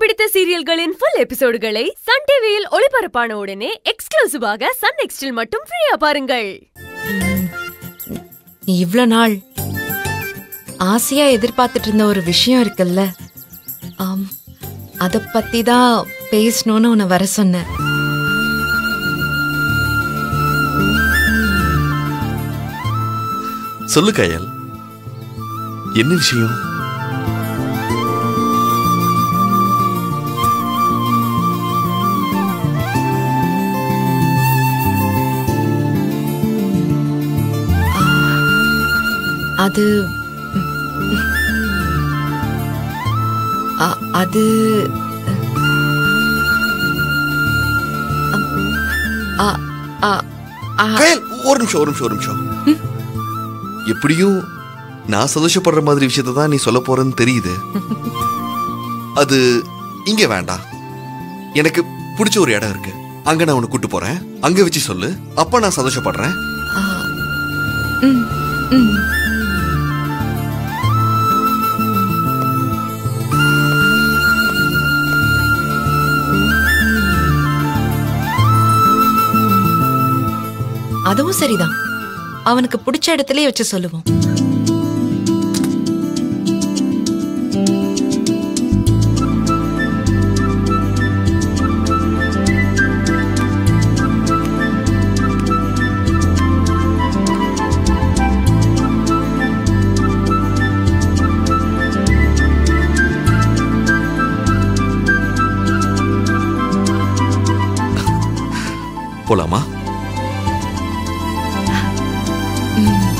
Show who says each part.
Speaker 1: பிடித்த சீரியல்களின் full எபிசோடுகளை Sun டிவியில் ஒளிபரப்பான உடனே எக்ஸ்க்ளூசிவாக சன் நெக்ஸ்டில் மட்டும் ஃப்ரீயா பாருங்கள்
Speaker 2: இவ்ளோ நாள் ஆசையா எதிர்பார்த்துட்டு இருந்த ஒரு விஷயம் இருக்குல்ல ஆம் அத பத்தி தான் பேசணும்னு உன்னை வர சொன்னேன்
Speaker 3: சொல்லு கயல் என்ன விஷயம்
Speaker 2: அது அ- அது அ- அ- அ-
Speaker 3: கயல் ஒரு நிமிஷம் ஒரு நிமிஷம் ஒரு நிமிஷம் எப்படியும் நான் சந்தோஷப்படுற மாதிரி விஷயத்தை தான் நீ சொல்ல போறன்னு தெரியுது அது இங்க வேண்டாம் எனக்கு பிடிச்ச ஒரு இடம் இருக்கு அங்க நான் உன்னை கூட்டு போறேன் அங்க வச்சு சொல்லு அப்ப நான் சந்தோஷப்படுறேன்
Speaker 2: ஆ, ம், ம். அதுவும் சரிதான் அவனுக்கு பிடிச்ச இடத்துலயே வச்சு சொல்லுவோம்
Speaker 3: போலாமா
Speaker 2: ம்.